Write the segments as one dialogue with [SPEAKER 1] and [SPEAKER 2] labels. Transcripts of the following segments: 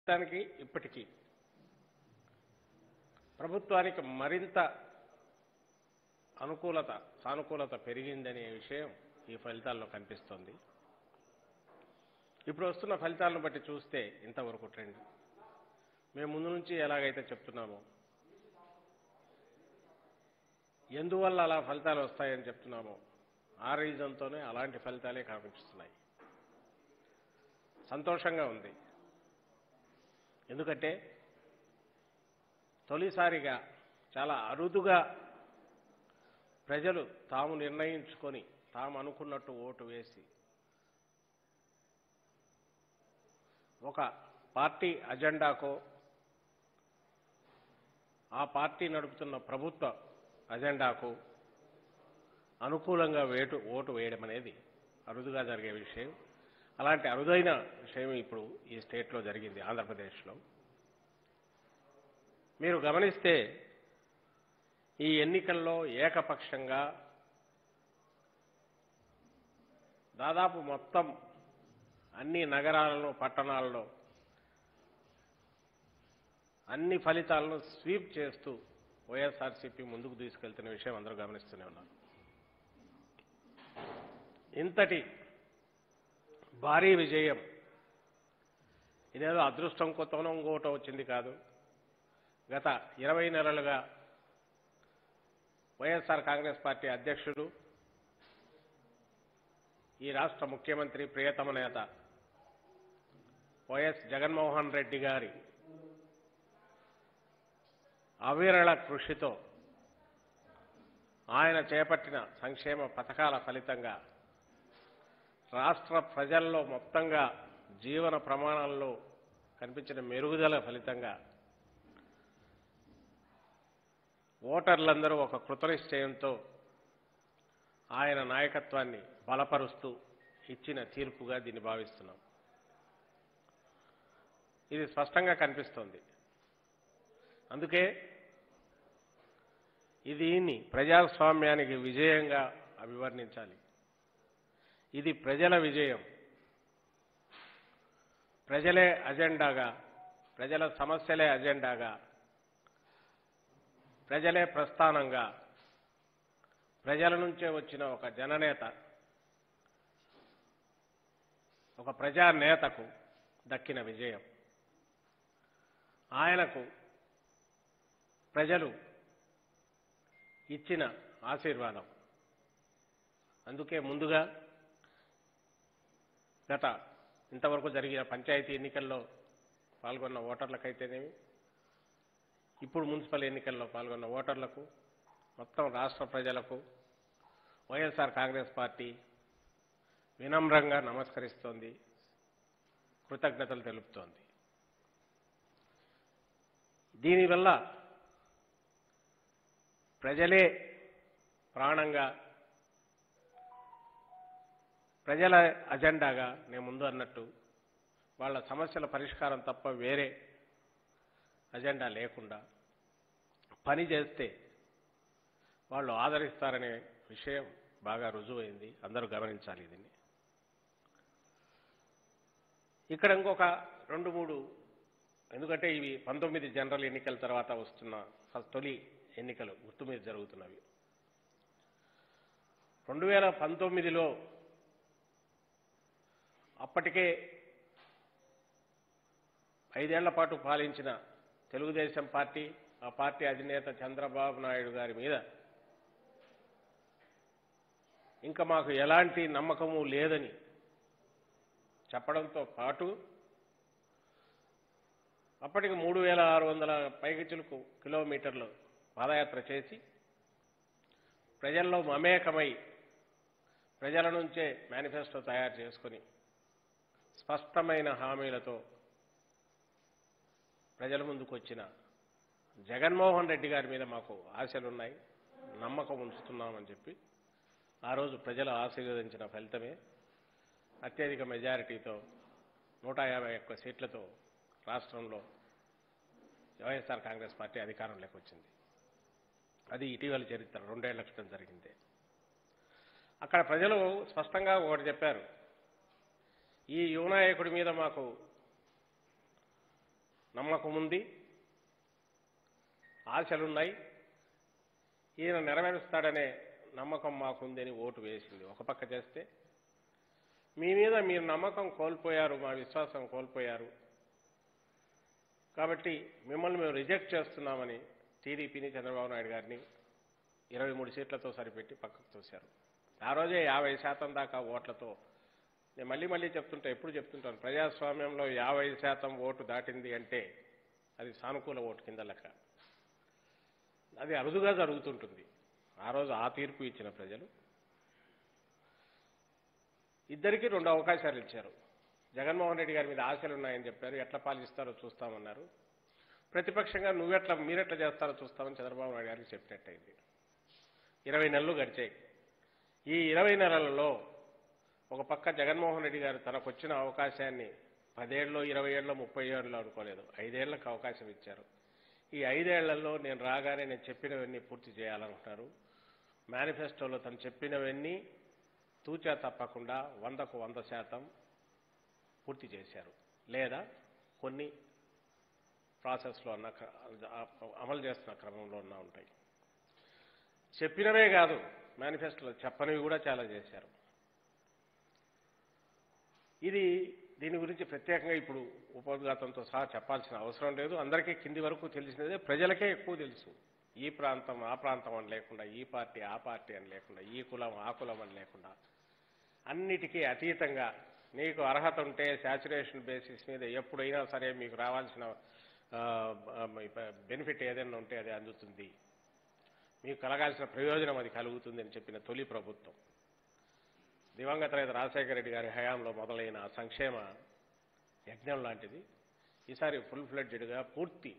[SPEAKER 1] ప్రస్తుతానికి ఇప్పటికీ ప్రభుత్వానికి మరింత అనుకూలత సానుకూలత పెరిగిందనే విషయం ఈ ఫలితాల్లో కనిపిస్తోంది ఇప్పుడు వస్తున్న ఫలితాలను బట్టి చూస్తే ఇంతవరకు ట్రెండ్ మేము ముందు నుంచి ఎలాగైతే చెప్తున్నామో ఎందువల్ల అలా ఫలితాలు వస్తాయని చెప్తున్నామో ఆ రీజన్తోనే అలాంటి ఫలితాలే కనిపిస్తున్నాయి సంతోషంగా ఉంది ఎందుకంటే తొలిసారిగా చాలా అరుదుగా ప్రజలు తాము నిర్ణయించుకొని తాము అనుకున్నట్టు ఓటు వేసి ఒక పార్టీ అజెండాకో ఆ పార్టీ నడుపుతున్న ప్రభుత్వ అజెండాకు అనుకూలంగా వేటు ఓటు వేయడం అనేది అరుదుగా జరిగే విషయం అలాంటి అరుదైన విషయం ఇప్పుడు ఈ స్టేట్లో జరిగింది ఆంధ్రప్రదేశ్లో మీరు గమనిస్తే ఈ ఎన్నికల్లో ఏకపక్షంగా దాదాపు మొత్తం అన్ని నగరాలలో పట్టణాల్లో అన్ని ఫలితాలను స్వీప్ చేస్తూ వైఎస్ఆర్సీపీ ముందుకు తీసుకెళ్తున్న విషయం అందరూ గమనిస్తూనే ఉన్నారు ఇంతటి భారీ విజయం ఇదేదో అదృష్టం కొత్తనో ఇంకోటో వచ్చింది కాదు గత ఇరవై నెలలుగా వైఎస్ఆర్ కాంగ్రెస్ పార్టీ అధ్యక్షుడు ఈ రాష్ట్ర ముఖ్యమంత్రి ప్రియతమ నేత వైఎస్ జగన్మోహన్ రెడ్డి గారి అవిరళ కృషితో ఆయన చేపట్టిన సంక్షేమ పథకాల ఫలితంగా రాష్ట్ర ప్రజల్లో మొత్తంగా జీవన ప్రమాణాల్లో కనిపించిన మెరుగుదల ఫలితంగా ఓటర్లందరూ ఒక కృతనిశ్చయంతో ఆయన నాయకత్వాన్ని బలపరుస్తూ ఇచ్చిన తీర్పుగా దీన్ని భావిస్తున్నాం ఇది స్పష్టంగా కనిపిస్తోంది అందుకే దీన్ని ప్రజాస్వామ్యానికి విజయంగా అభివర్ణించాలి ఇది ప్రజల విజయం ప్రజలే అజెండాగా ప్రజల సమస్యలే అజెండాగా ప్రజలే ప్రస్థానంగా ప్రజల నుంచే వచ్చిన ఒక జననేత ఒక ప్రజానేతకు దక్కిన విజయం ఆయనకు ప్రజలు ఇచ్చిన ఆశీర్వాదం అందుకే ముందుగా గత ఇంతవరకు జరిగిన పంచాయతీ ఎన్నికల్లో పాల్గొన్న ఓటర్లకైతేనేమి ఇప్పుడు మున్సిపల్ ఎన్నికల్లో పాల్గొన్న ఓటర్లకు మొత్తం రాష్ట్ర ప్రజలకు వైఎస్ఆర్ కాంగ్రెస్ పార్టీ వినమ్రంగా నమస్కరిస్తోంది కృతజ్ఞతలు తెలుపుతోంది దీనివల్ల ప్రజలే ప్రాణంగా ప్రజల అజెండాగా నేను ముందు అన్నట్టు వాళ్ళ సమస్యల పరిష్కారం తప్ప వేరే అజెండా లేకుండా పని చేస్తే వాళ్ళు ఆదరిస్తారనే విషయం బాగా రుజువైంది అందరూ గమనించాలి దీన్ని ఇక్కడ ఇంకొక రెండు మూడు ఎందుకంటే ఇవి పంతొమ్మిది జనరల్ ఎన్నికల తర్వాత వస్తున్న ఫస్ట్ తొలి ఎన్నికలు గుర్తు మీద జరుగుతున్నవి రెండు వేల పంతొమ్మిదిలో అప్పటికే ఐదేళ్ల పాటు పాలించిన తెలుగుదేశం పార్టీ ఆ పార్టీ అధినేత చంద్రబాబు నాయుడు గారి మీద ఇంకా మాకు ఎలాంటి నమ్మకము లేదని చెప్పడంతో పాటు అప్పటికి మూడు వేల ఆరు వందల పైగచులకు కిలోమీటర్లు పాదయాత్ర చేసి ప్రజల్లో మమేకమై ప్రజల నుంచే మేనిఫెస్టో తయారు చేసుకొని స్పష్టమైన హామీలతో ప్రజల ముందుకు వచ్చిన జగన్మోహన్ రెడ్డి గారి మీద మాకు ఆశలున్నాయి నమ్మకం ఉంచుతున్నామని చెప్పి ఆ రోజు ప్రజలు ఆశీర్వదించిన ఫలితమే అత్యధిక మెజారిటీతో నూట యాభై ఒక్క సీట్లతో రాష్ట్రంలో వైఎస్ఆర్ కాంగ్రెస్ పార్టీ అధికారంలోకి వచ్చింది అది ఇటీవల చరిత్ర రెండేళ్ల క్రితం జరిగింది అక్కడ ప్రజలు స్పష్టంగా ఒకటి చెప్పారు ఈ యువనాయకుడి మీద మాకు నమ్మకం ఉంది ఆశలున్నాయి ఈయన నెరవేరుస్తాడనే నమ్మకం మాకుందని ఓటు వేసింది ఒక పక్క చేస్తే మీ మీద మీరు నమ్మకం కోల్పోయారు మా విశ్వాసం కోల్పోయారు కాబట్టి మిమ్మల్ని మేము రిజెక్ట్ చేస్తున్నామని టీడీపీని చంద్రబాబు నాయుడు గారిని ఇరవై మూడు సీట్లతో సరిపెట్టి పక్కకు తోశారు ఆ రోజే యాభై శాతం దాకా ఓట్లతో నేను మళ్ళీ మళ్ళీ చెప్తుంటా ఎప్పుడు చెప్తుంటాను ప్రజాస్వామ్యంలో యాభై శాతం ఓటు దాటింది అంటే అది సానుకూల ఓటు కింద లెక్క అది అరుదుగా జరుగుతుంటుంది ఆ రోజు ఆ తీర్పు ఇచ్చిన ప్రజలు ఇద్దరికీ రెండు అవకాశాలు ఇచ్చారు జగన్మోహన్ రెడ్డి గారి మీద ఆశలు ఉన్నాయని చెప్పారు ఎట్లా పాలిస్తారో చూస్తామన్నారు ప్రతిపక్షంగా నువ్వెట్లా మీరెట్లా చేస్తారో చూస్తామని చంద్రబాబు నాయుడు గారికి చెప్పినట్టయింది ఇరవై నెలలు గడిచాయి ఈ ఇరవై నెలలలో ఒక పక్క జగన్మోహన్ రెడ్డి గారు తనకు వచ్చిన అవకాశాన్ని పదేళ్ళలో ఇరవై ఏళ్ళలో ముప్పై ఏళ్ళలో అనుకోలేదు ఐదేళ్లకు అవకాశం ఇచ్చారు ఈ ఐదేళ్లలో నేను రాగానే నేను చెప్పినవన్నీ పూర్తి చేయాలనుకుంటున్నారు మేనిఫెస్టోలో తను చెప్పినవన్నీ తూచా తప్పకుండా వందకు వంద శాతం పూర్తి చేశారు లేదా కొన్ని ప్రాసెస్లో అన్న క్ర- అమలు చేస్తున్న క్రమంలో ఉన్న ఉంటాయి చెప్పినవే కాదు మేనిఫెస్టోలో చెప్పనివి కూడా చాలా చేశారు ఇది దీని గురించి ప్రత్యేకంగా ఇప్పుడు ఉపోద్ఘాతంతో సహా చెప్పాల్సిన అవసరం లేదు అందరికీ కింది వరకు తెలిసినదే ప్రజలకే ఎక్కువ తెలుసు ఈ ప్రాంతం ఆ ప్రాంతం అని లేకుండా ఈ పార్టీ ఆ పార్టీ అని లేకుండా ఈ కులం ఆ కులం అని లేకుండా అన్నిటికీ అతీతంగా నీకు అర్హత ఉంటే శాచురేషన్ బేసిస్ మీద ఎప్పుడైనా సరే మీకు రావాల్సిన బెనిఫిట్ ఏదైనా ఉంటే అది అందుతుంది మీకు కలగాల్సిన ప్రయోజనం అది కలుగుతుంది అని చెప్పిన తొలి ప్రభుత్వం దివంగత రైతు రాజశేఖర రెడ్డి గారి హయాంలో మొదలైన సంక్షేమ యజ్ఞం లాంటిది ఈసారి ఫుల్ ఫ్లెడ్జెడ్గా పూర్తి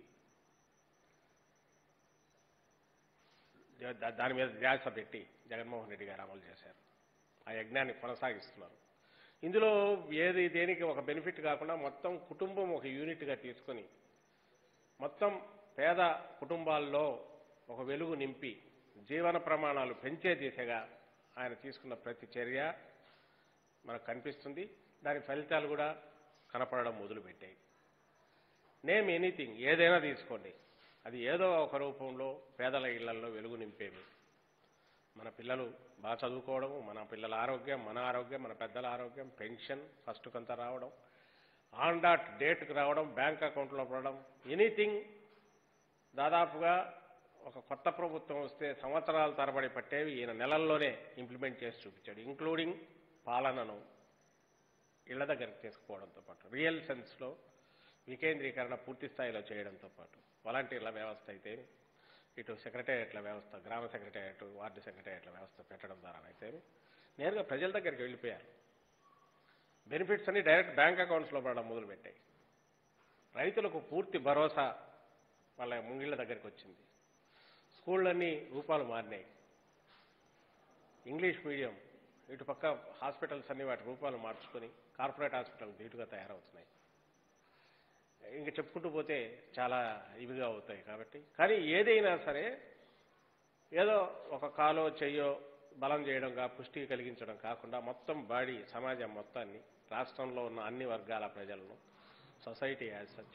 [SPEAKER 1] దా- దాని మీద ధ్యాస పెట్టి జగన్మోహన్ రెడ్డి గారు అమలు చేశారు ఆ యజ్ఞాన్ని కొనసాగిస్తున్నారు ఇందులో ఏది దేనికి ఒక బెనిఫిట్ కాకుండా మొత్తం కుటుంబం ఒక యూనిట్గా తీసుకొని మొత్తం పేద కుటుంబాల్లో ఒక వెలుగు నింపి జీవన ప్రమాణాలు పెంచే దిశగా ఆయన తీసుకున్న ప్రతి చర్య మనకు కనిపిస్తుంది దాని ఫలితాలు కూడా కనపడడం మొదలుపెట్టాయి నేమ్ ఎనీథింగ్ ఏదైనా తీసుకోండి అది ఏదో ఒక రూపంలో పేదల ఇళ్లలో వెలుగు నింపేవి మన పిల్లలు బాగా చదువుకోవడం మన పిల్లల ఆరోగ్యం మన ఆరోగ్యం మన పెద్దల ఆరోగ్యం పెన్షన్ ఫస్ట్ కొంత రావడం ఆన్ డాట్ డేట్కి రావడం బ్యాంక్ అకౌంట్లో పడడం ఎనీథింగ్ దాదాపుగా ఒక కొత్త ప్రభుత్వం వస్తే సంవత్సరాల తరబడి పట్టేవి ఈయన నెలల్లోనే ఇంప్లిమెంట్ చేసి చూపించాడు ఇంక్లూడింగ్ పాలనను ఇళ్ల దగ్గరికి తీసుకుపోవడంతో పాటు రియల్ సెన్స్లో వికేంద్రీకరణ పూర్తి స్థాయిలో చేయడంతో పాటు వాలంటీర్ల వ్యవస్థ అయితే ఇటు సెక్రటేరియట్ల వ్యవస్థ గ్రామ సెక్రటేరియట్ వార్డు సెక్రటేరియట్ల వ్యవస్థ పెట్టడం ద్వారా అయితే నేరుగా ప్రజల దగ్గరికి వెళ్ళిపోయారు బెనిఫిట్స్ అన్ని డైరెక్ట్ బ్యాంక్ అకౌంట్స్లో పడడం మొదలుపెట్టాయి రైతులకు పూర్తి భరోసా వాళ్ళ ముంగిళ్ళ దగ్గరికి వచ్చింది స్కూళ్ళన్నీ రూపాలు మారినాయి ఇంగ్లీష్ మీడియం ఇటు పక్క హాస్పిటల్స్ అన్ని వాటి రూపాలు మార్చుకొని కార్పొరేట్ హాస్పిటల్ ధీటుగా తయారవుతున్నాయి ఇంక చెప్పుకుంటూ పోతే చాలా ఇవిగా అవుతాయి కాబట్టి కానీ ఏదైనా సరే ఏదో ఒక కాలో చెయ్యో బలం చేయడంగా పుష్టి కలిగించడం కాకుండా మొత్తం బాడీ సమాజం మొత్తాన్ని రాష్ట్రంలో ఉన్న అన్ని వర్గాల ప్రజలను society as such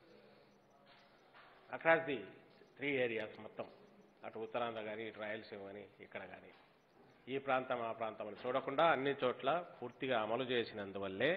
[SPEAKER 1] across the three areas మొత్తం అటు ఉత్తరాంధ్ర కానీ ఇటు రాయలసీమ కానీ ఇక్కడ కానీ ఈ ప్రాంతం ఆ ప్రాంతం అని చూడకుండా అన్ని చోట్ల పూర్తిగా అమలు చేసినందువల్లే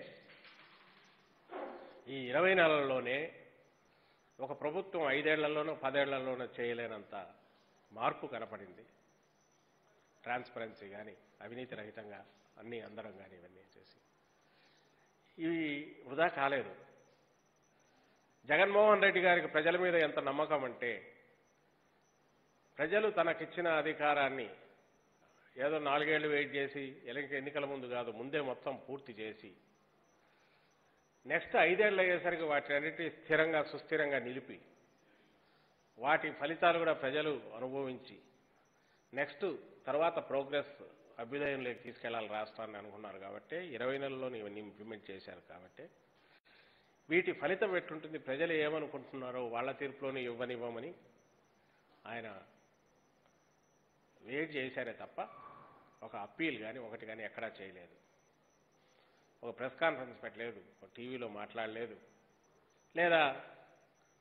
[SPEAKER 1] ఈ ఇరవై నెలల్లోనే ఒక ప్రభుత్వం ఐదేళ్లలోనో పదేళ్లలోనో చేయలేనంత మార్పు కనపడింది ట్రాన్స్పరెన్సీ కానీ అవినీతి రహితంగా అన్ని అందరం కానీ ఇవన్నీ చేసి ఇవి వృధా కాలేదు జగన్మోహన్ రెడ్డి గారికి ప్రజల మీద ఎంత నమ్మకం అంటే ప్రజలు తనకిచ్చిన అధికారాన్ని ఏదో నాలుగేళ్లు వెయిట్ చేసి ఎన్నిక- ఎన్నికల ముందు కాదు ముందే మొత్తం పూర్తి చేసి నెక్స్ట్ ఐదేళ్ళు అయ్యేసరికి వాటి అన్నిటి స్థిరంగా సుస్థిరంగా నిలిపి వాటి ఫలితాలు కూడా ప్రజలు అనుభవించి నెక్స్ట్ తర్వాత ప్రోగ్రెస్ అభ్యుదయంలోకి తీసుకెళ్లాలి రాష్ట్రాన్ని అనుకున్నారు కాబట్టి ఇరవై నెలల్లోనే ఇవన్నీ ఇంప్లిమెంట్ చేశారు కాబట్టి వీటి ఫలితం ఎట్లుంటుంది ప్రజలు ఏమనుకుంటున్నారో వాళ్ళ తీర్పులోనే ఇవ్వనివ్వమని ఆయన వెయిట్ చేశారే తప్ప ఒక అప్పీల్ కానీ ఒకటి కానీ ఎక్కడా చేయలేదు ఒక ప్రెస్ కాన్ఫరెన్స్ పెట్టలేదు ఒక టీవీలో మాట్లాడలేదు లేదా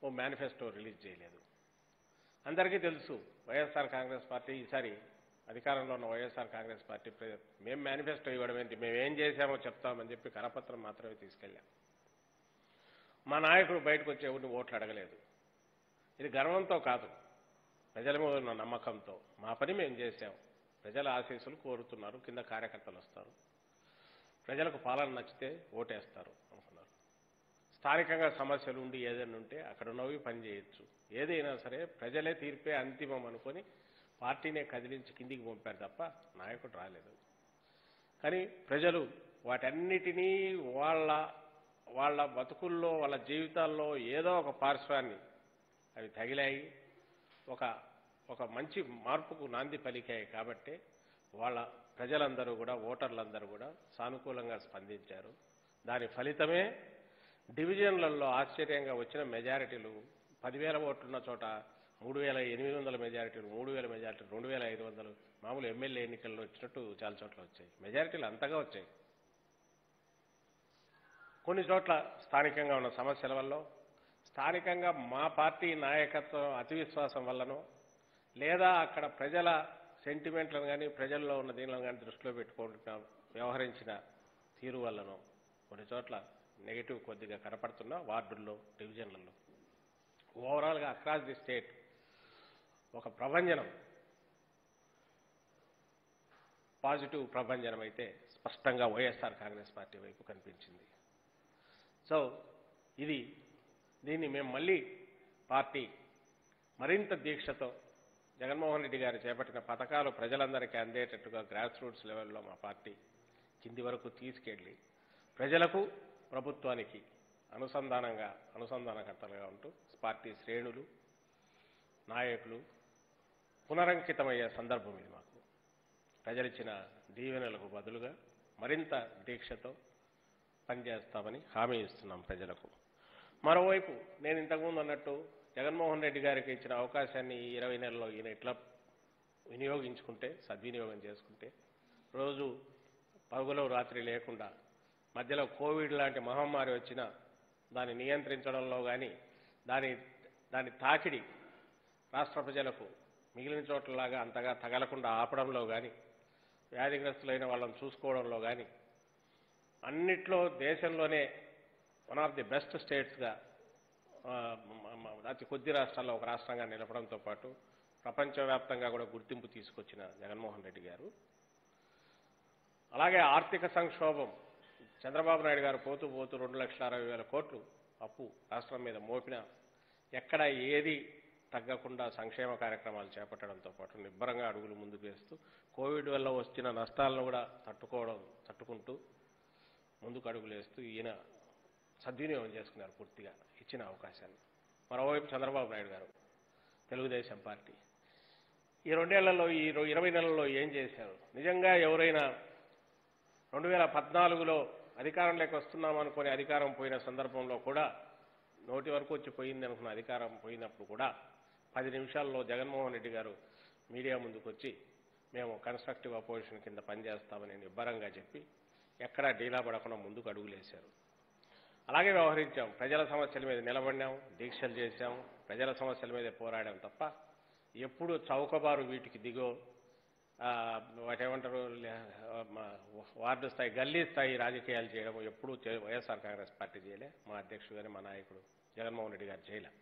[SPEAKER 1] ఓ మేనిఫెస్టో రిలీజ్ చేయలేదు అందరికీ తెలుసు వైఎస్ఆర్ కాంగ్రెస్ పార్టీ ఈసారి అధికారంలో ఉన్న వైఎస్ఆర్ కాంగ్రెస్ పార్టీ ప్ర- మేము మేనిఫెస్టో ఇవ్వడం ఏంటి మేము ఏం చేశామో చెప్తామని చెప్పి కరపత్రం మాత్రమే తీసుకెళ్ళాం మా నాయకుడు బయటకు వచ్చి ఎవరిని ఓట్లు అడగలేదు ఇది గర్వంతో కాదు ప్రజల మీద ఉన్న నమ్మకంతో మా పని మేము చేశాం ప్రజల ఆశీస్సులు కోరుతున్నారు కింద కార్యకర్తలు వస్తారు ప్రజలకు పాలన నచ్చితే ఓటేస్తారు అనుకున్నారు స్థానికంగా సమస్యలు ఉండి ఏదైనా ఉంటే అక్కడ ఉన్నవి పని చేయొచ్చు ఏదైనా సరే ప్రజలే తీర్పే అంతిమం అనుకొని పార్టీనే కదిలించి కిందికి పంపారు తప్ప నాయకుడు రాలేదు కానీ ప్రజలు వాటన్నిటినీ వాళ్ళ వాళ్ళ బతుకుల్లో వాళ్ళ జీవితాల్లో ఏదో ఒక పార్శ్వాన్ని అవి తగిలాయి ఒక ఒక మంచి మార్పుకు నాంది పలికాయి కాబట్టే వాళ్ళ ప్రజలందరూ కూడా ఓటర్లందరూ కూడా సానుకూలంగా స్పందించారు దాని ఫలితమే డివిజన్లలో ఆశ్చర్యంగా వచ్చిన మెజారిటీలు పదివేల ఓట్లున్న చోట మూడు వేల ఎనిమిది వందల మెజారిటీలు మూడు వేల మెజారిటీలు రెండు వేల ఐదు వందలు మామూలు ఎమ్మెల్యే ఎన్నికల్లో వచ్చినట్టు చాలా చోట్ల వచ్చాయి మెజారిటీలు అంతగా వచ్చాయి కొన్ని చోట్ల స్థానికంగా ఉన్న సమస్యల వల్ల స్థానికంగా మా పార్టీ నాయకత్వం అతి విశ్వాసం వల్లనో లేదా అక్కడ ప్రజల సెంటిమెంట్లను కానీ ప్రజల్లో ఉన్న దీనిలను కానీ దృష్టిలో పెట్టుకుంటున్న వ్యవహరించిన తీరు వల్లనో కొన్ని చోట్ల నెగిటివ్ కొద్దిగా కనపడుతున్న వార్డుల్లో డివిజన్లలో ఓవరాల్గా అక్రాస్ ది స్టేట్ ఒక ప్రభంజనం పాజిటివ్ ప్రభంజనం అయితే స్పష్టంగా వైఎస్ఆర్ కాంగ్రెస్ పార్టీ వైపు కనిపించింది సో ఇది దీన్ని మేము మళ్ళీ పార్టీ మరింత దీక్షతో జగన్మోహన్ రెడ్డి గారు చేపట్టిన పథకాలు ప్రజలందరికీ అందేటట్టుగా గ్రాస్ రూట్స్ లెవెల్లో మా పార్టీ కింది వరకు తీసుకెళ్ళి ప్రజలకు ప్రభుత్వానికి అనుసంధానంగా అనుసంధానకర్తలుగా ఉంటూ పార్టీ శ్రేణులు నాయకులు పునరంకితమయ్యే సందర్భం ఇది మాకు ప్రజలిచ్చిన దీవెనలకు బదులుగా మరింత దీక్షతో పనిచేస్తామని హామీ ఇస్తున్నాం ప్రజలకు మరోవైపు నేను ఇంతకుముందు అన్నట్టు జగన్మోహన్ రెడ్డి గారికి ఇచ్చిన అవకాశాన్ని ఈ ఇరవై నెలల్లో ఈయన ఇట్లా వినియోగించుకుంటే సద్వినియోగం చేసుకుంటే రోజు పగులు రాత్రి లేకుండా మధ్యలో కోవిడ్ లాంటి మహమ్మారి వచ్చినా దాన్ని నియంత్రించడంలో కానీ దాని దాని తాకిడి రాష్ట్ర ప్రజలకు మిగిలిన చోట్లలాగా అంతగా తగలకుండా ఆపడంలో కానీ వ్యాధిగ్రస్తులైన వాళ్ళని చూసుకోవడంలో కానీ అన్నిట్లో దేశంలోనే వన్ ఆఫ్ ది బెస్ట్ స్టేట్స్గా ఆ, మ- మ- అతి కొద్ది రాష్ట్రాల్లో ఒక రాష్ట్రంగా నిలపడంతో పాటు ప్రపంచవ్యాప్తంగా కూడా గుర్తింపు తీసుకొచ్చిన జగన్మోహన్ రెడ్డి గారు అలాగే ఆర్థిక సంక్షోభం చంద్రబాబు నాయుడు గారు పోతూ పోతూ రెండు లక్షల అరవై వేల కోట్లు అప్పు రాష్ట్రం మీద మోపిన ఎక్కడ ఏది తగ్గకుండా సంక్షేమ కార్యక్రమాలు చేపట్టడంతో పాటు నిబ్బరంగా అడుగులు ముందుకు వేస్తూ కోవిడ్ వల్ల వచ్చిన నష్టాలను కూడా తట్టుకోవడం తట్టుకుంటూ ముందుకు అడుగులు వేస్తూ ఈయన సద్వినియోగం చేసుకున్నారు పూర్తిగా ఇచ్చిన అవకాశాన్ని మరోవైపు చంద్రబాబు నాయుడు గారు తెలుగుదేశం పార్టీ ఈ రెండేళ్లలో ఈ రో- ఇరవై నెలల్లో ఏం చేశారు నిజంగా ఎవరైనా రెండు వేల పద్నాలుగులో అధికారంలోకి వస్తున్నాం అనుకుని అధికారం పోయిన సందర్భంలో కూడా నోటి వరకు వచ్చి పోయింది అనుకున్న అధికారం పోయినప్పుడు కూడా పది నిమిషాల్లో జగన్మోహన్ రెడ్డి గారు మీడియా ముందుకు వచ్చి మేము కన్స్ట్రక్టివ్ అపోజిషన్ కింద పనిచేస్తామని నిబ్బరంగా చెప్పి ఎక్కడా డీలా పడకుండా ముందుకు అడుగులేశారు అలాగే వ్యవహరించాం ప్రజల సమస్యల మీద నిలబడినాం దీక్షలు చేశాం ప్రజల సమస్యల మీద పోరాడాం తప్ప ఎప్పుడు చౌకబారు వీటికి దిగో ఆ, వాటేమంటారు లే- ఆ, మా వార్డు స్థాయి గల్లీ స్థాయి రాజకీయాలు చేయడం ఎప్పుడూ చే- వైఎస్ఆర్ కాంగ్రెస్ పార్టీ చేయలే మా అధ్యక్షుడు కానీ మా నాయకుడు జగన్మోహన్ రెడ్డి గారు చేయలే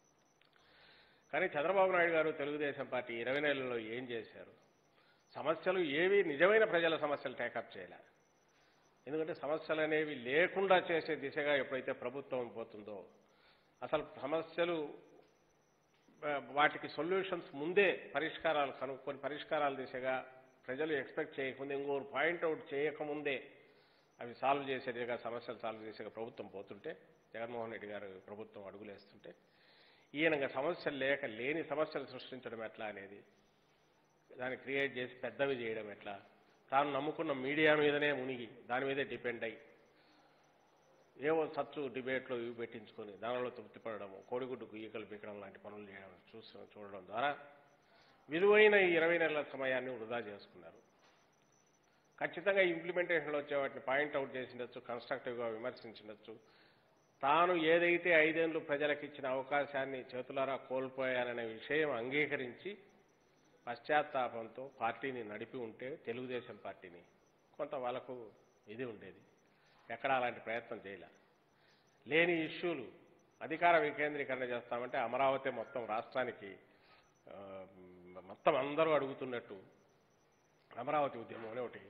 [SPEAKER 1] కానీ చంద్రబాబు నాయుడు గారు తెలుగుదేశం పార్టీ ఇరవై నెలల్లో ఏం చేశారు సమస్యలు ఏవి నిజమైన ప్రజల సమస్యలు టేకప్ చేయలే ఎందుకంటే సమస్యలు అనేవి లేకుండా చేసే దిశగా ఎప్పుడైతే ప్రభుత్వం పోతుందో అసలు సమస్యలు ఆ, వాటికి సొల్యూషన్స్ ముందే పరిష్కారాలు కనుక్కొని పరిష్కారాల దిశగా ప్రజలు ఎక్స్పెక్ట్ చేయకముందే ఇంకోరు పాయింట్అవుట్ చేయకముందే అవి సాల్వ్ చేసే దిశగా సమస్యలు సాల్వ్ చేసే ప్రభుత్వం పోతుంటే జగన్మోహన్ రెడ్డి గారు ప్రభుత్వం అడుగులేస్తుంటే ఈయనగా సమస్యలు లేక లేని సమస్యలు సృష్టించడం ఎట్లా అనేది దాన్ని క్రియేట్ చేసి పెద్దవి చేయడం ఎట్లా తాను నమ్ముకున్న మీడియా మీదనే మునిగి దాని మీదే డిపెండ్ అయ్యి ఏవో సచ్చు డిబేట్లో ఇవి పెట్టించుకొని దానిలో తృప్తిపడడం కోడిగుడ్డుకు ఈకలు పీకడం లాంటి పనులు చేయడం చూసి చూడడం ద్వారా విలువైన ఈ ఇరవై నెలల సమయాన్ని వృధా చేసుకున్నారు ఖచ్చితంగా ఇంప్లిమెంటేషన్లో వచ్చే వాటిని పాయింట్ అవుట్ చేసిండొచ్చు కన్స్ట్రక్టివ్గా విమర్శించవచ్చు తాను ఏదైతే ఐదేళ్లు ప్రజలకు ఇచ్చిన అవకాశాన్ని చేతులారా కోల్పోయాననే విషయం అంగీకరించి పశ్చాత్తాపంతో పార్టీని నడిపి ఉంటే తెలుగుదేశం పార్టీని కొంత వాళ్ళకు ఇది ఉండేది ఎక్కడ అలాంటి ప్రయత్నం చేయలే లేని ఇష్యూలు అధికార వికేంద్రీకరణ చేస్తామంటే అమరావతి మొత్తం రాష్ట్రానికి ఆ, మొత్తం అందరూ అడుగుతున్నట్టు అమరావతి ఉద్యమం అని ఒకటి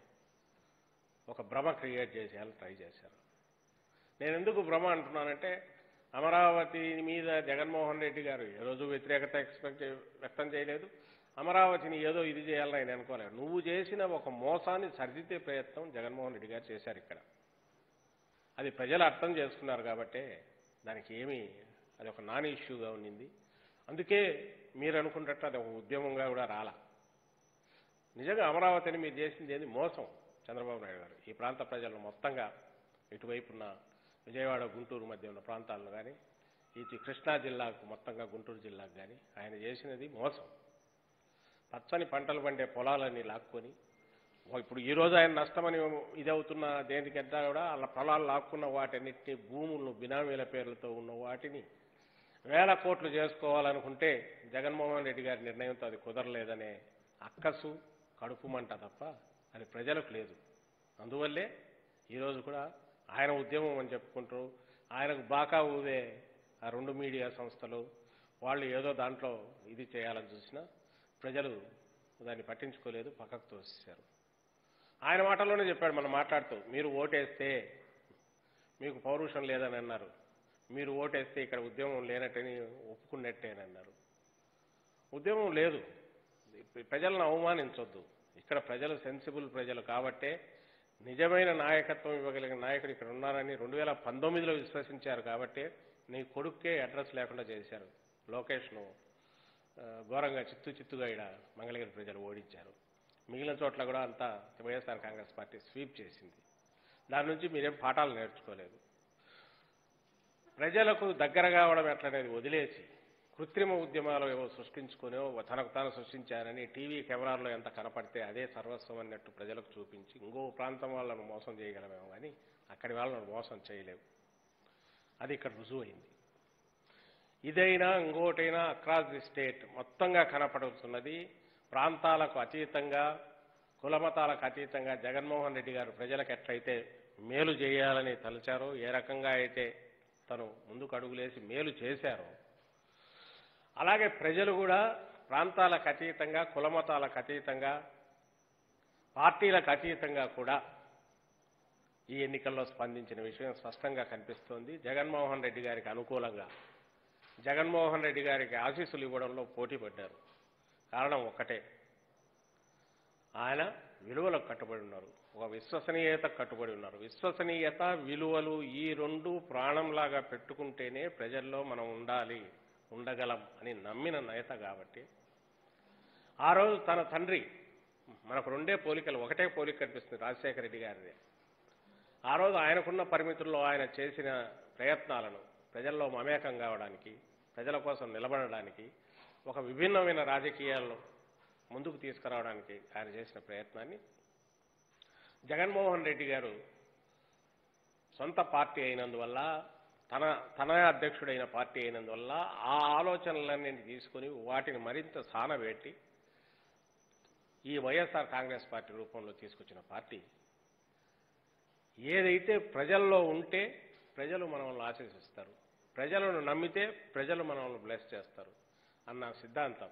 [SPEAKER 1] ఒక భ్రమ క్రియేట్ చేసేయాలని ట్రై చేశారు నేను ఎందుకు భ్రమ అంటున్నానంటే అమరావతి మీద జగన్మోహన్ రెడ్డి గారు ఏ రోజు వ్యతిరేకత ఎక్స్పెక్ట్ వ్యక్తం చేయలేదు అమరావతిని ఏదో ఇది చేయాలని ఆయన అనుకోలేదు నువ్వు చేసిన ఒక మోసాన్ని సరిదిద్దే ప్రయత్నం జగన్మోహన్ రెడ్డి గారు చేశారు ఇక్కడ అది ప్రజలు అర్థం చేసుకున్నారు కాబట్టే దానికి ఏమీ అది ఒక నాన్ ఇష్యూగా ఉండింది అందుకే మీరు అనుకున్నట్టు అది ఒక ఉద్యమంగా కూడా రాలా నిజంగా అమరావతిని మీరు చేసింది ఏంది మోసం చంద్రబాబు నాయుడు గారు ఈ ప్రాంత ప్రజలను మొత్తంగా ఇటువైపు ఉన్న విజయవాడ గుంటూరు మధ్య ఉన్న ప్రాంతాలను కానీ ఇటు కృష్ణా జిల్లాకు మొత్తంగా గుంటూరు జిల్లాకు కానీ ఆయన చేసినది మోసం పచ్చని పంటలు పండే పొలాలన్నీ లాక్కొని ఓ ఇప్పుడు ఈ రోజు ఆయన నష్టమని ఇది అవుతున్న దేనికంతా కూడా అలా పొలాలు లాక్కున్న వాటన్నిటిని భూములను బినామీల పేర్లతో ఉన్న వాటిని వేల కోట్లు చేసుకోవాలనుకుంటే జగన్మోహన్ రెడ్డి గారి నిర్ణయంతో అది కుదరలేదనే అక్కసు కడుపు మంట తప్ప అది ప్రజలకు లేదు అందువల్లే ఈరోజు కూడా ఆయన ఉద్యమం అని చెప్పుకుంటారు ఆయనకు బాకా ఊదే ఆ రెండు మీడియా సంస్థలు వాళ్ళు ఏదో దాంట్లో ఇది చేయాలని చూసినా ప్రజలు దాన్ని పట్టించుకోలేదు పక్కకు తోసేశారు ఆయన మాటల్లోనే చెప్పాడు మనం మాట్లాడుతూ మీరు ఓటేస్తే మీకు పౌరుషం లేదని అన్నారు మీరు ఓటేస్తే ఇక్కడ ఉద్యమం లేనట్టని ఒప్పుకున్నట్టే అని అన్నారు ఉద్యమం లేదు ప్రజలను అవమానించొద్దు ఇక్కడ ప్రజలు సెన్సిబుల్ ప్రజలు కాబట్టే నిజమైన నాయకత్వం ఇవ్వగలిగిన నాయకుడు ఇక్కడ ఉన్నారని రెండు వేల పంతొమ్మిదిలో విశ్వసించారు కాబట్టే నీ కొడుక్కే అడ్రస్ లేకుండా చేశారు లోకేష్ను ఆ, ఘోరంగా చిత్తు చిత్తుగా ఇక్కడ మంగళగిరి ప్రజలు ఓడించారు మిగిలిన చోట్ల కూడా అంతా వైఎస్ఆర్ కాంగ్రెస్ పార్టీ స్వీప్ చేసింది దాని నుంచి మీరేం పాఠాలు నేర్చుకోలేదు ప్రజలకు దగ్గర కావడం ఎట్లనేది వదిలేసి కృత్రిమ ఉద్యమాలు ఏవో సృష్టించుకునో తనకు తాను సృష్టించారని టీవీ కెమెరాల్లో ఎంత కనపడితే అదే సర్వస్వం అన్నట్టు ప్రజలకు చూపించి ఇంకో ప్రాంతం వాళ్ళను మోసం చేయగలమేమో కానీ అక్కడి వాళ్ళను మోసం చేయలేవు అది ఇక్కడ రుజువైంది ఇదైనా ఇంకోటైనా అక్రాస్ ది స్టేట్ మొత్తంగా కనపడుతున్నది ప్రాంతాలకు అతీతంగా కులమతాలకు అతీతంగా జగన్మోహన్ రెడ్డి గారు ప్రజలకు ఎట్లయితే మేలు చేయాలని తలచారో ఏ రకంగా అయితే తను ముందుకు అడుగులేసి మేలు చేశారో అలాగే ప్రజలు కూడా ప్రాంతాలకు అతీతంగా కులమతాలకు అతీతంగా పార్టీలకు అతీతంగా కూడా ఈ ఎన్నికల్లో స్పందించిన విషయం స్పష్టంగా కనిపిస్తోంది జగన్మోహన్ రెడ్డి గారికి అనుకూలంగా జగన్మోహన్ రెడ్డి గారికి ఆశీస్సులు ఇవ్వడంలో పోటీ పడ్డారు కారణం ఒక్కటే ఆయన విలువలకు కట్టుబడి ఉన్నారు ఒక విశ్వసనీయతకు కట్టుబడి ఉన్నారు విశ్వసనీయత విలువలు ఈ రెండు ప్రాణంలాగా పెట్టుకుంటేనే ప్రజల్లో మనం ఉండాలి ఉండగలం అని నమ్మిన నేత కాబట్టి ఆ రోజు తన తండ్రి మనకు రెండే పోలికలు ఒకటే పోలిక కనిపిస్తుంది రాజశేఖర రెడ్డి గారిది ఆ రోజు ఆయనకున్న పరిమితుల్లో ఆయన చేసిన ప్రయత్నాలను ప్రజల్లో మమేకం కావడానికి ప్రజల కోసం నిలబడడానికి ఒక విభిన్నమైన రాజకీయాల్లో ముందుకు తీసుకురావడానికి ఆయన చేసిన ప్రయత్నాన్ని జగన్మోహన్ రెడ్డి గారు సొంత పార్టీ అయినందువల్ల తన తన అధ్యక్షుడైన పార్టీ అయినందువల్ల ఆ ఆలోచనలన్నీ తీసుకొని వాటిని మరింత సానబెట్టి ఈ వైఎస్ఆర్ కాంగ్రెస్ పార్టీ రూపంలో తీసుకొచ్చిన పార్టీ ఏదైతే ప్రజల్లో ఉంటే ప్రజలు మనల్ని ఆశీర్సిస్తారు ప్రజలను నమ్మితే ప్రజలు మనల్ని బ్లెస్ చేస్తారు అన్న సిద్ధాంతం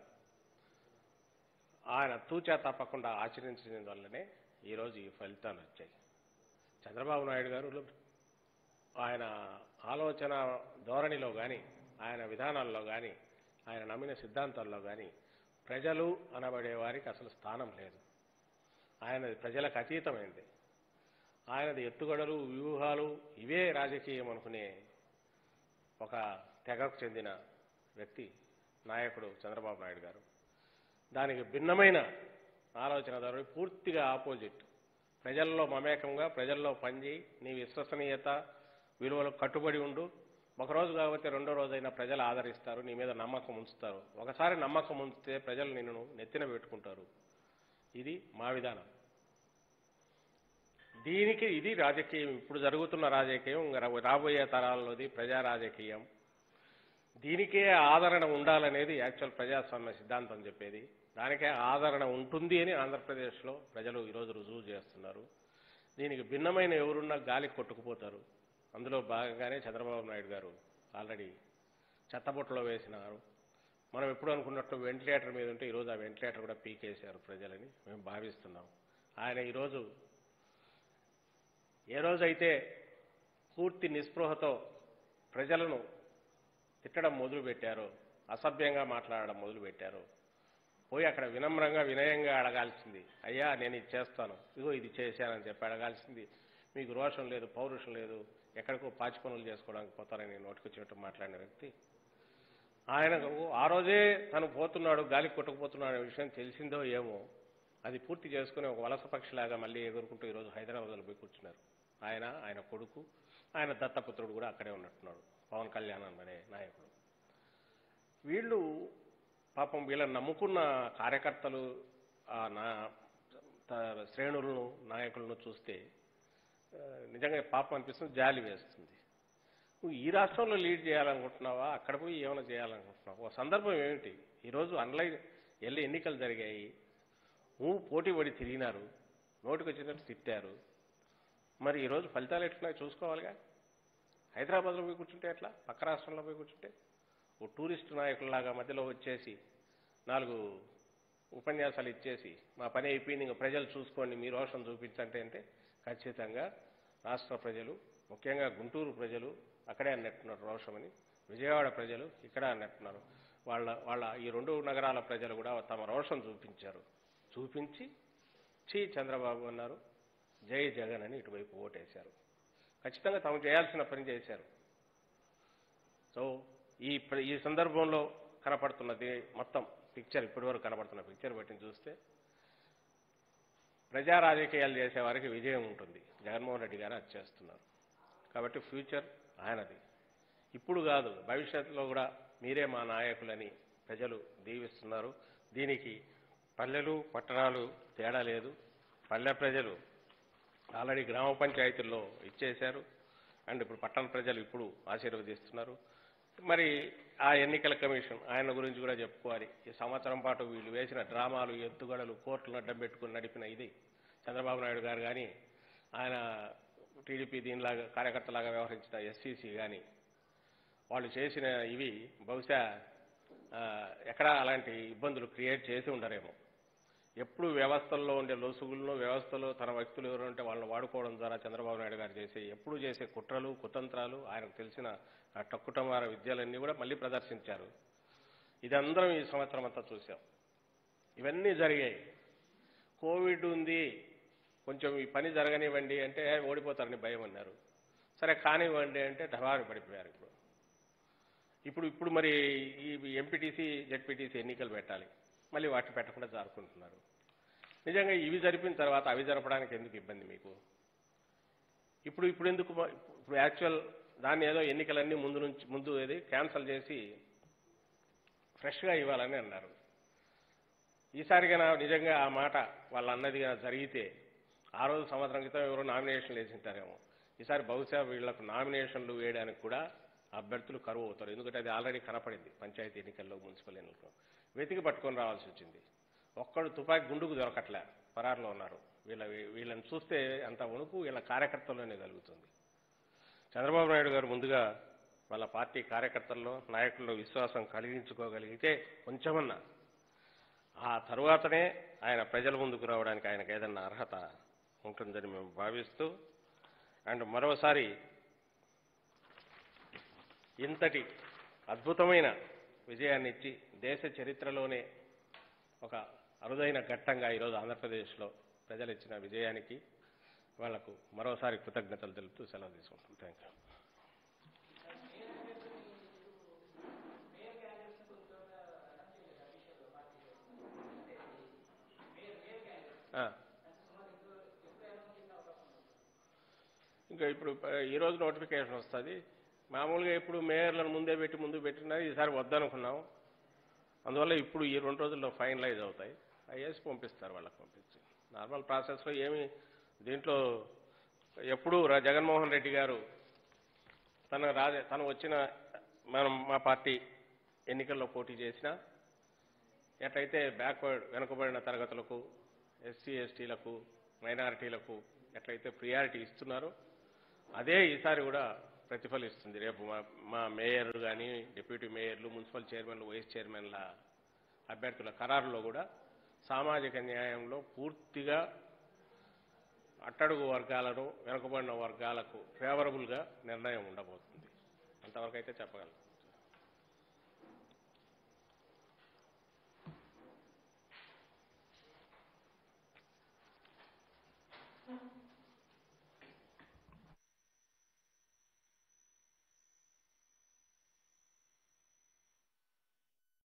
[SPEAKER 1] ఆయన తూచా తప్పకుండా ఆచరించిన వల్లనే ఈరోజు ఈ ఫలితాలు వచ్చాయి చంద్రబాబు నాయుడు గారు ఆయన ఆలోచన ధోరణిలో కానీ ఆయన విధానాల్లో కానీ ఆయన నమ్మిన సిద్ధాంతాల్లో కానీ ప్రజలు అనబడే వారికి అసలు స్థానం లేదు ఆయనది ప్రజలకు అతీతమైంది ఆయనది ఎత్తుగడలు వ్యూహాలు ఇవే రాజకీయం అనుకునే ఒక తెగకు చెందిన వ్యక్తి నాయకుడు చంద్రబాబు నాయుడు గారు దానికి భిన్నమైన ఆలోచన ధోరణి పూర్తిగా ఆపోజిట్ ప్రజల్లో మమేకంగా ప్రజల్లో పనిచేయి నీ విశ్వసనీయత విలువలకు కట్టుబడి ఉండు ఒకరోజు కాకపోతే రెండో రోజైనా ప్రజలు ఆదరిస్తారు నీ మీద నమ్మకం ఉంచుతారు ఒకసారి నమ్మకం ఉంచితే ప్రజలు నిన్ను నెత్తిన పెట్టుకుంటారు ఇది మా విధానం దీనికి ఇది రాజకీయం ఇప్పుడు జరుగుతున్న రాజకీయం ఇంకా రా- రాబోయే తరాల్లోది ప్రజా రాజకీయం దీనికే ఆదరణ ఉండాలనేది యాక్చువల్ ప్రజాస్వామ్య సిద్ధాంతం చెప్పేది దానికే ఆదరణ ఉంటుంది అని ఆంధ్రప్రదేశ్లో ప్రజలు ఈరోజు రుజువు చేస్తున్నారు దీనికి భిన్నమైన ఎవరున్నా గాలి కొట్టుకుపోతారు అందులో భాగంగానే చంద్రబాబు నాయుడు గారు ఆల్రెడీ చెత్తబుట్టలో వేసినారు మనం ఎప్పుడు అనుకున్నట్టు వెంటిలేటర్ మీద ఉంటే ఈరోజు ఆ వెంటిలేటర్ కూడా పీకేశారు ప్రజలని మేము భావిస్తున్నాం ఆయన ఈరోజు ఏ రోజైతే పూర్తి నిస్పృహతో ప్రజలను తిట్టడం మొదలుపెట్టారో అసభ్యంగా మాట్లాడడం మొదలుపెట్టారో పోయి అక్కడ వినమ్రంగా వినయంగా అడగాల్సింది అయ్యా నేను ఇది చేస్తాను ఇదిగో ఇది చేశానని చెప్పి అడగాల్సింది మీకు రోషం లేదు పౌరుషం లేదు ఎక్కడికో పాచి పనులు చేసుకోవడానికి పోతారని నోటికొచ్చినట్టు మాట్లాడిన వ్యక్తి ఆయనకు ఆ రోజే తను పోతున్నాడు గాలి కొట్టుకుపోతున్నాడు అనే విషయం తెలిసిందో ఏమో అది పూర్తి చేసుకుని ఒక వలస పక్షిలాగా మళ్ళీ ఎగురుకుంటూ ఈరోజు హైదరాబాద్లో పోయి కూర్చున్నారు ఆయన ఆయన కొడుకు ఆయన దత్తపుత్రుడు కూడా అక్కడే ఉన్నట్టున్నాడు పవన్ కళ్యాణ్ అనే నాయకుడు వీళ్ళు పాపం వీళ్ళని నమ్ముకున్న కార్యకర్తలు ఆ నా త- శ్రేణులను నాయకులను చూస్తే ఆ, నిజంగా పాపం అనిపిస్తుంది జాలి వేస్తుంది నువ్వు ఈ రాష్ట్రంలో లీడ్ చేయాలనుకుంటున్నావా అక్కడ పోయి ఏమైనా చేయాలనుకుంటున్నావా ఒక సందర్భం ఏమిటి ఈరోజు అన్లైన్ వెళ్ళి ఎన్నికలు జరిగాయి నువ్వు పోటీ పడి తిరిగినారు నోటికి వచ్చినట్టు తిట్టారు మరి ఈరోజు ఫలితాలు ఎట్లున్నాయో చూసుకోవాలిగా హైదరాబాద్లో పోయి కూర్చుంటే ఎట్లా పక్క రాష్ట్రంలో పోయి కూర్చుంటే ఓ టూరిస్ట్ నాయకుల్లాగా మధ్యలో వచ్చేసి నాలుగు ఉపన్యాసాలు ఇచ్చేసి మా పని అయిపోయింది ఇంకా ప్రజలు చూసుకోండి మీ రోషం చూపించంటే అంటే ఖచ్చితంగా రాష్ట్ర ప్రజలు ముఖ్యంగా గుంటూరు ప్రజలు అక్కడే అన్నట్టున్నారు రోషమని విజయవాడ ప్రజలు ఇక్కడ అన్నట్టున్నారు వాళ్ళ వాళ్ళ ఈ రెండు నగరాల ప్రజలు కూడా తమ రోషం చూపించారు చూపించి చీ చంద్రబాబు అన్నారు జై జగన్ అని ఇటువైపు ఓటేశారు ఖచ్చితంగా తాము చేయాల్సిన పని చేశారు సో ఈ ప్ర- ఈ సందర్భంలో కనపడుతున్నది మొత్తం పిక్చర్ ఇప్పటివరకు కనపడుతున్న పిక్చర్ బట్టి చూస్తే ప్రజా రాజకీయాలు చేసే వారికి విజయం ఉంటుంది జగన్మోహన్ రెడ్డి గారు అది చేస్తున్నారు కాబట్టి ఫ్యూచర్ ఆయనది ఇప్పుడు కాదు భవిష్యత్తులో కూడా మీరే మా నాయకులని ప్రజలు దీవిస్తున్నారు దీనికి పల్లెలు పట్టణాలు తేడా లేదు పల్లె ప్రజలు ఆల్రెడీ గ్రామ పంచాయతీల్లో ఇచ్చేశారు అండ్ ఇప్పుడు పట్టణ ప్రజలు ఇప్పుడు ఆశీర్వదిస్తున్నారు మరి ఆ ఎన్నికల కమిషన్ ఆయన గురించి కూడా చెప్పుకోవాలి ఈ సంవత్సరం పాటు వీళ్ళు వేసిన డ్రామాలు ఎత్తుగడలు కోర్టులను అడ్డం పెట్టుకుని నడిపిన ఇది చంద్రబాబు నాయుడు గారు కానీ ఆయన టీడీపీ దీనిలాగా కార్యకర్తలాగా వ్యవహరించిన ఎస్సీసీ కానీ వాళ్ళు చేసిన ఇవి బహుశా ఆ, ఎక్కడా అలాంటి ఇబ్బందులు క్రియేట్ చేసి ఉండరేమో ఎప్పుడు వ్యవస్థల్లో ఉండే లొసుగులను వ్యవస్థలో తన వ్యక్తులు ఎవరు ఉంటే వాళ్ళని వాడుకోవడం ద్వారా చంద్రబాబు నాయుడు గారు చేసే ఎప్పుడు చేసే కుట్రలు కుతంత్రాలు ఆయనకు తెలిసిన ఆ టక్కుటమార విద్యలన్నీ కూడా మళ్ళీ ప్రదర్శించారు ఇదందరం ఈ సంవత్సరం అంతా చూసాం ఇవన్నీ జరిగాయి కోవిడ్ ఉంది కొంచెం ఈ పని జరగనివ్వండి అంటే ఓడిపోతారని భయం అన్నారు సరే కానివ్వండి అంటే ఢబారు పడిపోయారు ఇప్పుడు ఇప్పుడు ఇప్పుడు మరి ఈ ఎంపీటీసీ జెడ్పీటీసీ ఎన్నికలు పెట్టాలి మళ్ళీ వాటిని పెట్టకుండా జారుకుంటున్నారు నిజంగా ఇవి జరిపిన తర్వాత అవి జరపడానికి ఎందుకు ఇబ్బంది మీకు ఇప్పుడు ఇప్పుడు ఎందుకు మ- ఇప్పుడు యాక్చువల్ దాన్ని ఏదో ఎన్నికలన్నీ ముందు నుంచి ముందు ఏది క్యాన్సిల్ చేసి ఫ్రెష్గా ఇవ్వాలని అన్నారు ఈసారిగా నిజంగా ఆ మాట వాళ్ళ అన్నదిగా జరిగితే ఆ రోజు సంవత్సరం క్రితం ఎవరో నామినేషన్లు వేసింటారేమో ఈసారి బహుశా వీళ్లకు నామినేషన్లు వేయడానికి కూడా అభ్యర్థులు కరువు అవుతారు ఎందుకంటే అది ఆల్రెడీ కనపడింది పంచాయతీ ఎన్నికల్లో మున్సిపల్ ఎన్నికల్లో వెతికి పట్టుకొని రావాల్సి వచ్చింది ఒక్కడు తుపాకి గుండుకు దొరకట్లే పరారులో ఉన్నారు వీళ్ళ వీళ్ళని చూస్తే అంత వణుకు వీళ్ళ కార్యకర్తల్లోనే కలుగుతుంది చంద్రబాబు నాయుడు గారు ముందుగా వాళ్ళ పార్టీ కార్యకర్తల్లో నాయకుల్లో విశ్వాసం కలిగించుకోగలిగితే కొంచెమన్నా ఆ తరువాతనే ఆయన ప్రజల ముందుకు రావడానికి ఆయనకు ఏదన్నా అర్హత ఉంటుందని మేము భావిస్తూ అండ్ మరోసారి ఇంతటి అద్భుతమైన విజయాన్ని ఇచ్చి దేశ చరిత్రలోనే ఒక అరుదైన ఘట్టంగా ఈరోజు ఆంధ్రప్రదేశ్లో ప్రజలు ఇచ్చిన విజయానికి వాళ్లకు మరోసారి కృతజ్ఞతలు తెలుపుతూ సెలవు తీసుకుంటాం థ్యాంక్ యూ ఆ. ఇంకా ఇప్పుడు ఆ, ఈ రోజు నోటిఫికేషన్ వస్తుంది మామూలుగా ఇప్పుడు మేయర్లను ముందే పెట్టి ముందు పెట్టినా ఈసారి వద్దనుకున్నాం అందువల్ల ఇప్పుడు ఈ రెండు రోజుల్లో ఫైనలైజ్ అవుతాయి అయ్యేసి పంపిస్తారు వాళ్ళకి పంపించి నార్మల్ ప్రాసెస్లో ఏమి దీంట్లో ఎప్పుడూ రా- జగన్మోహన్ రెడ్డి గారు తన రాజ తను వచ్చిన మనం మా పార్టీ ఎన్నికల్లో పోటీ చేసినా ఎట్లయితే బ్యాక్వర్డ్ వెనుకబడిన తరగతులకు ఎస్సీ ఎస్టీలకు మైనారిటీలకు ఎట్లయితే ప్రియారిటీ ఇస్తున్నారో అదే ఈసారి కూడా ప్రతిఫలిస్తుంది రేపు మా మా మేయర్ కానీ డిప్యూటీ మేయర్లు మున్సిపల్ చైర్మన్లు వైస్ చైర్మన్ల అభ్యర్థుల ఖరారులో కూడా సామాజిక న్యాయంలో పూర్తిగా అట్టడుగు వర్గాలను వెనుకబడిన వర్గాలకు ఫేవరబుల్గా నిర్ణయం ఉండబోతుంది అంతవరకు అయితే చెప్పగలను